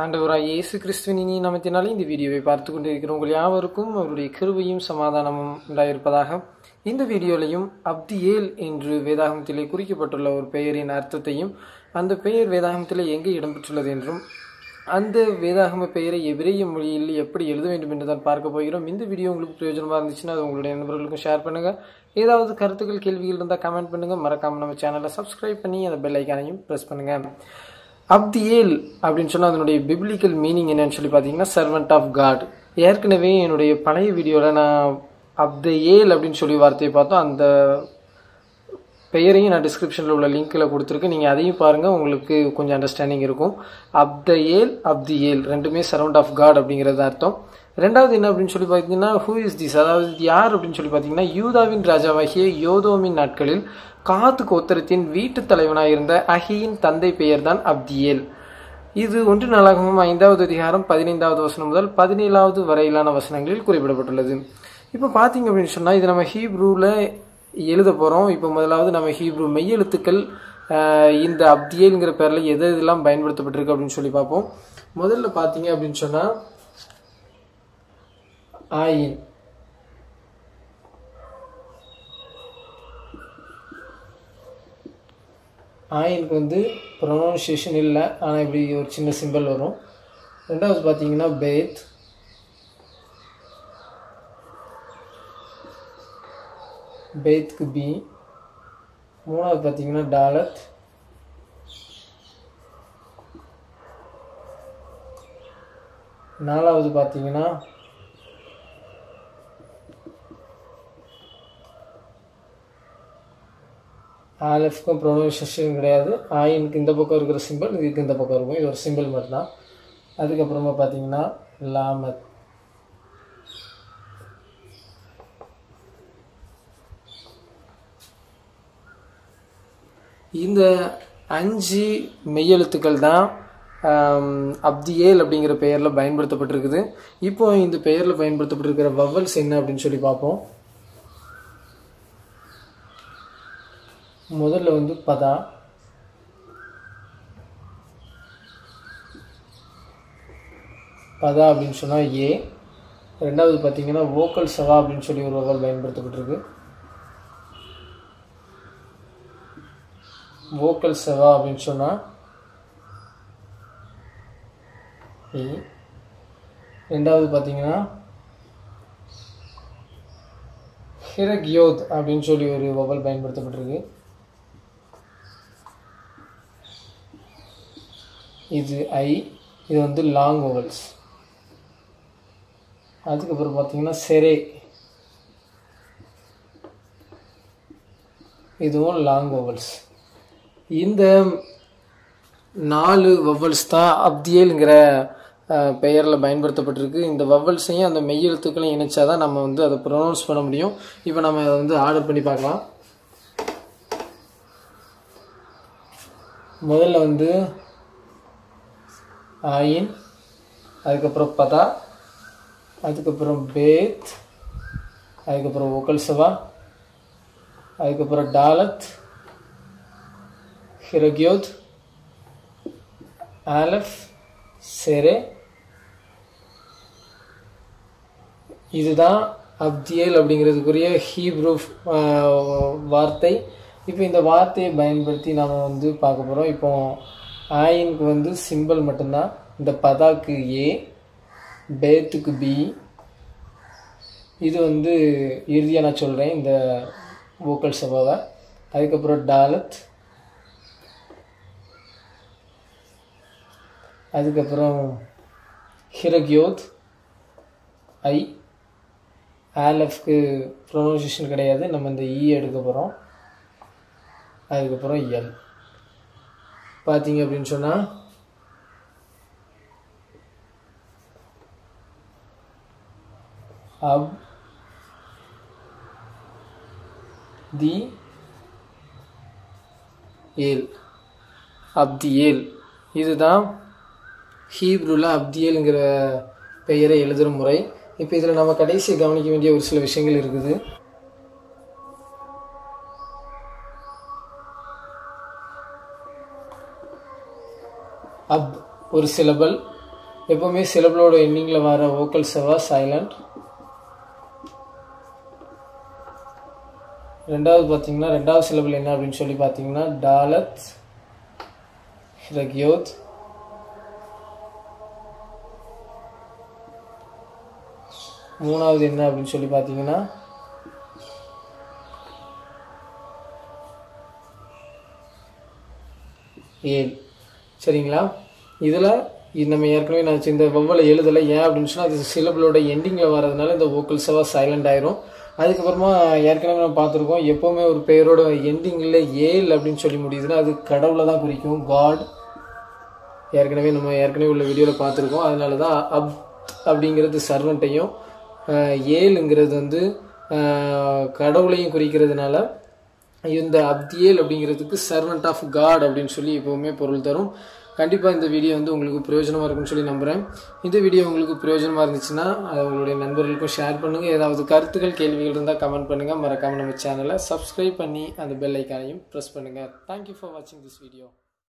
ஆண்டவராய் இயேசு கிறிஸ்துவின் இனி நாமத்தினாலே இந்த வீடியோவை பார்த்து கொண்டிருக்கிற உங்கள் யாவருக்கும் அவருடைய கிருபையும் சமாதானமும் உண்டாயிருப்பதாக இந்த வீடியோலையும் அப்தியேல் என்று வேதாகமத்திலே குறிக்கப்பட்டுள்ள ஒரு பெயரின் அர்த்தத்தையும் அந்த பெயர் வேதாகமத்திலே எங்கே இடம்பெற்றுள்ளது என்றும் அந்த வேதாகம பெயரை எபிரேய மொழியில் எப்படி எழுத வேண்டும் என்று தான் பார்க்க போகிறோம் இந்த வீடியோ உங்களுக்கு பிரயோஜனமாக இருந்துச்சுன்னா அது உங்களுடைய நண்பர்களுக்கும் ஷேர் பண்ணுங்கள் ஏதாவது கருத்துக்கள் கேள்விகள் இருந்தால் கமெண்ட் பண்ணுங்கள் மறக்காமல் நம்ம சேனலை சப்ஸ்கிரைப் பண்ணி அந்த பெல் ஐக்கானையும் ப்ரெஸ் பண்ணுங்கள் அப்தியேல் அப்படின்னு சொன்னால் அதனுடைய பிப்ளிக்கல் மீனிங் என்னன்னு சொல்லி பார்த்தீங்கன்னா சர்வெண்ட் ஆஃப் காட் ஏற்கனவே என்னுடைய பழைய வீடியோவில் நான் அப்தேல் அப்படின்னு சொல்லி வார்த்தையை பார்த்தோம் அந்த பெயரையும் நான் டிஸ்கிரிப்ஷனில் உள்ள லிங்க்கில் கொடுத்துருக்கேன் நீங்கள் அதையும் பாருங்கள் உங்களுக்கு கொஞ்சம் அண்டர்ஸ்டாண்டிங் இருக்கும் அப்தேல் அப்தியேல் ரெண்டுமே சரவுண்ட் ஆஃப் காட் அப்படிங்கிறது அர்த்தம் ரெண்டாவது என்ன அப்படின்னு சொல்லி பார்த்தீங்கன்னா ஹூ இஸ் திஸ் அதாவது இது யார் அப்படின்னு சொல்லி பார்த்தீங்கன்னா யூதாவின் ராஜாவாகிய யோதோமின் நாட்களில் காத்து கோத்திரத்தின் வீட்டு தலைவனாக இருந்த அஹியின் தந்தை பெயர் தான் அப்தியேல் இது ஒன்று நாளாகவும் ஐந்தாவது அதிகாரம் பதினைந்தாவது வசனம் முதல் பதினேழாவது வரையிலான வசனங்களில் குறிப்பிடப்பட்டுள்ளது இப்போ பார்த்தீங்க அப்படின்னு சொன்னால் இது நம்ம ஹீப்ரூவில் எழுத போகிறோம் இப்போ முதலாவது நம்ம ஹீப்ரூ மெய்யெழுத்துக்கள் இந்த அப்தியேலுங்கிற பேரில் எது இதெல்லாம் பயன்படுத்தப்பட்டிருக்கு அப்படின்னு சொல்லி பார்ப்போம் முதல்ல பார்த்தீங்க அப்படின்னு சொன்னால் ஆயின் ஆயினுக்கு வந்து ப்ரொனவுன்சியேஷன் இல்லை ஆனால் இப்படி ஒரு சின்ன சிம்பிள் வரும் ரெண்டாவது பார்த்தீங்கன்னா பேத் பேத்க்கு பி மூணாவது பார்த்தீங்கன்னா டாலத் நாலாவது பார்த்தீங்கன்னா ஆலஃப்க்கும் ப்ரொனவுன்சியேஷன் கிடையாது ஆயினுக்கு இந்த பக்கம் இருக்கிற சிம்பிள் இதுக்கு இந்த பக்கம் இருக்கும் இது ஒரு சிம்பிள் மட்டும்தான் அதுக்கப்புறமா பார்த்தீங்கன்னா லாமத் இந்த அஞ்சு மெய்யெழுத்துக்கள் தான் அப்தியேல் அப்படிங்கிற பெயரில் பயன்படுத்தப்பட்டிருக்குது இப்போ இந்த பெயரில் பயன்படுத்தப்பட்டிருக்கிற வவல்ஸ் என்ன அப்படின்னு சொல்லி பார்ப்போம் முதல்ல வந்து பதா பதா அப்படின்னு சொன்னால் ஏ ரெண்டாவது பார்த்தீங்கன்னா வோக்கல் சவா அப்படின்னு சொல்லி ஒரு வவல் பயன்படுத்தப்பட்டிருக்கு வோக்கல் செவா அப்படின்னு சொன்னால் ரெண்டாவது பார்த்தீங்கன்னா ஹிரக்யோத் அப்படின்னு சொல்லி ஒரு வவல் பயன்படுத்தப்பட்டிருக்கு இது ஐ இது வந்து லாங் ஓவல்ஸ் அதுக்கப்புறம் பார்த்தீங்கன்னா செரே இதுவும் லாங் ஓவல்ஸ் இந்த நாலு வவ்வல்ஸ் தான் அப்தியேலுங்கிற பெயரில் பயன்படுத்தப்பட்டிருக்கு இந்த வவ்வல்ஸையும் அந்த மெய்யெழுத்துக்களையும் இணைச்சா தான் நம்ம வந்து அதை ப்ரொனவுன்ஸ் பண்ண முடியும் இப்போ நம்ம அதை வந்து ஆர்டர் பண்ணி பார்க்கலாம் முதல்ல வந்து ஆயின் அதுக்கப்புறம் பதா அதுக்கப்புறம் பேத் அதுக்கப்புறம் ஒக்கல்சவா அதுக்கப்புறம் டாலத் ஹிரக்யோத் ஆலஃப் செரே இதுதான் அப்தியல் அப்படிங்கிறதுக்குரிய ஹீப்ரூ வார்த்தை இப்போ இந்த வார்த்தையை பயன்படுத்தி நாம் வந்து பார்க்க போகிறோம் இப்போ ஆயினுக்கு வந்து சிம்பிள் மட்டும்தான் இந்த பதாக்கு ஏ பேத்துக்கு பி இது வந்து இறுதியாக நான் சொல்கிறேன் இந்த வோக்கல் சபாவை அதுக்கப்புறம் டாலத் அதுக்கப்புறம் ஹிரக்யோத் ஐ ஆலஃப்க்கு ப்ரொனவுன்சியேஷன் கிடையாது நம்ம இந்த இ எடுக்க போகிறோம் அதுக்கப்புறம் எல் பார்த்தீங்க அப்படின்னு சொன்னால் அப் தி ஏல் அப்தி ஏல் இதுதான் ஹீப்ரூவில் அப்தியலுங்கிற பெயரை எழுதுகிற முறை இப்போ இதில் நம்ம கடைசி கவனிக்க வேண்டிய ஒரு சில விஷயங்கள் இருக்குது அப் ஒரு சிலபல் எப்போவுமே சிலபிளோட எண்டிங்கில் வர வோக்கல் செவா சைலண்ட் ரெண்டாவது பார்த்தீங்கன்னா ரெண்டாவது சிலபிள் என்ன அப்படின்னு சொல்லி பார்த்தீங்கன்னா டாலத் ரக்யோத் மூணாவது என்ன அப்படின்னு சொல்லி பார்த்தீங்கன்னா ஏழு சரிங்களா இதில் நம்ம ஏற்கனவே நான் இந்த வவ்வலை எழுதலை ஏன் அப்படின்னு சொன்னால் அது சிலபிளோட எண்டிங்கில் வர்றதுனால இந்த வோக்கல்ஸாக சைலண்ட் ஆயிரும் அதுக்கப்புறமா ஏற்கனவே நம்ம பார்த்துருக்கோம் எப்போவுமே ஒரு பெயரோட எண்டிங்கில் ஏல் அப்படின்னு சொல்லி முடியுதுன்னா அது கடவுளை தான் குறிக்கும் காட் ஏற்கனவே நம்ம ஏற்கனவே உள்ள வீடியோவில் பார்த்துருக்கோம் அதனால தான் அப் அப்படிங்கிறது சர்வெண்ட்டையும் ஏழுங்கிறது வந்து கடவுளையும் குறிக்கிறதுனால இந்த அப்தியேல் அப்படிங்கிறதுக்கு சர்வெண்ட் ஆஃப் காட் அப்படின்னு சொல்லி எப்போவுமே பொருள் தரும் கண்டிப்பாக இந்த வீடியோ வந்து உங்களுக்கு பிரயோஜனமாக இருக்கும்னு சொல்லி நம்புகிறேன் இந்த வீடியோ உங்களுக்கு பிரயோஜனமாக இருந்துச்சுன்னா அதை உங்களுடைய நண்பர்களுக்கும் ஷேர் பண்ணுங்கள் ஏதாவது கருத்துக்கள் கேள்விகள் இருந்தால் கமெண்ட் பண்ணுங்கள் மறக்காமல் நம்ம சேனலை சப்ஸ்கிரைப் பண்ணி அந்த பெல் ஐக்கானையும் ப்ரெஸ் பண்ணுங்கள் தேங்க்யூ ஃபார் வாட்சிங் திஸ் வீடியோ